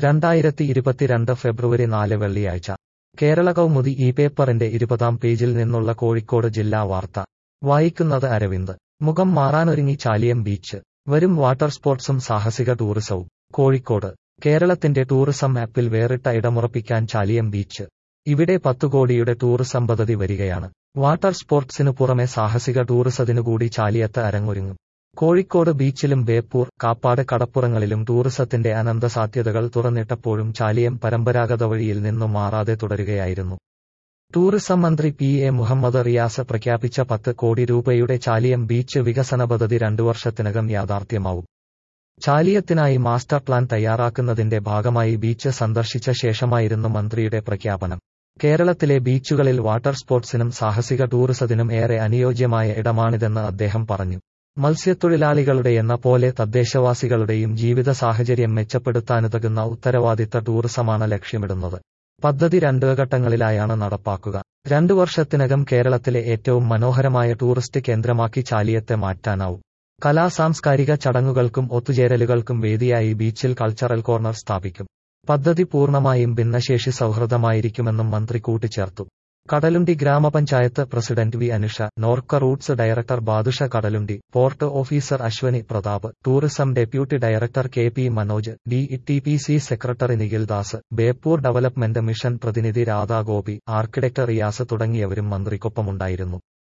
രണ്ടായിരത്തി ഇരുപത്തിരണ്ട് ഫെബ്രുവരി നാല് വെള്ളിയാഴ്ച കേരള കൗമുദി ഈ പേപ്പറിന്റെ ഇരുപതാം പേജിൽ നിന്നുള്ള കോഴിക്കോട് ജില്ലാ വാർത്ത വായിക്കുന്നത് അരവിന്ദ് മുഖം മാറാനൊരുങ്ങി ചാലിയം ബീച്ച് വരും വാട്ടർ സ്പോർട്സും സാഹസിക ടൂറിസവും കോഴിക്കോട് കേരളത്തിന്റെ ടൂറിസം ആപ്പിൽ വേറിട്ട ഇടമുറപ്പിക്കാൻ ചാലിയം ബീച്ച് ഇവിടെ പത്തു കോടിയുടെ ടൂറിസം പദ്ധതി വരികയാണ് വാട്ടർ സ്പോർട്സിനു പുറമെ സാഹസിക ടൂറിസത്തിനു കൂടി ചാലിയത്ത് അരങ്ങൊരുങ്ങും കോഴിക്കോട് ബീച്ചിലും ബേപ്പൂർ കാപ്പാട് കടപ്പുറങ്ങളിലും ടൂറിസത്തിന്റെ അനന്ത സാധ്യതകൾ തുറന്നിട്ടപ്പോഴും ചാലിയം പരമ്പരാഗത വഴിയിൽ നിന്നും മാറാതെ തുടരുകയായിരുന്നു ടൂറിസം മന്ത്രി പി എ മുഹമ്മദ് റിയാസ് പ്രഖ്യാപിച്ച പത്ത് കോടി രൂപയുടെ ചാലിയം ബീച്ച് വികസന പദ്ധതി രണ്ടു വർഷത്തിനകം യാഥാർത്ഥ്യമാവും ചാലിയത്തിനായി മാസ്റ്റർ പ്ലാൻ തയ്യാറാക്കുന്നതിന്റെ ഭാഗമായി ബീച്ച് സന്ദർശിച്ച ശേഷമായിരുന്നു മന്ത്രിയുടെ പ്രഖ്യാപനം കേരളത്തിലെ ബീച്ചുകളിൽ വാട്ടർ സ്പോർട്സിനും സാഹസിക ടൂറിസത്തിനും ഏറെ അനുയോജ്യമായ ഇടമാണിതെന്ന് അദ്ദേഹം പറഞ്ഞു മത്സ്യത്തൊഴിലാളികളുടെ എന്ന പോലെ തദ്ദേശവാസികളുടെയും ജീവിത സാഹചര്യം മെച്ചപ്പെടുത്താനുതകുന്ന ഉത്തരവാദിത്ത ടൂറിസമാണ് ലക്ഷ്യമിടുന്നത് പദ്ധതി രണ്ട് ഘട്ടങ്ങളിലായാണ് നടപ്പാക്കുക രണ്ടു വർഷത്തിനകം കേരളത്തിലെ ഏറ്റവും മനോഹരമായ ടൂറിസ്റ്റ് കേന്ദ്രമാക്കി ചാലിയത്തെ മാറ്റാനാവും കലാ സാംസ്കാരിക ചടങ്ങുകൾക്കും ഒത്തുചേരലുകൾക്കും വേദിയായി ബീച്ചിൽ കൾച്ചറൽ കോർണർ സ്ഥാപിക്കും പദ്ധതി പൂർണ്ണമായും ഭിന്നശേഷി സൗഹൃദമായിരിക്കുമെന്നും മന്ത്രി കൂട്ടിച്ചേർത്തു കടലുണ്ടി ഗ്രാമപഞ്ചായത്ത് president V Anusha Norka Roots director Badusha Kadalundi port officer Ashwini Prathap tourism deputy director K P Manoj D T P C secretary Nikhil Das Beypore development mission പ്രതിനിധി രാധാഗോപി ആർക്കിടെക്ടർ റിയാസ് തുടങ്ങിയവരും മന്ത്രിക്കൊപ്പമുണ്ടായിരുന്നു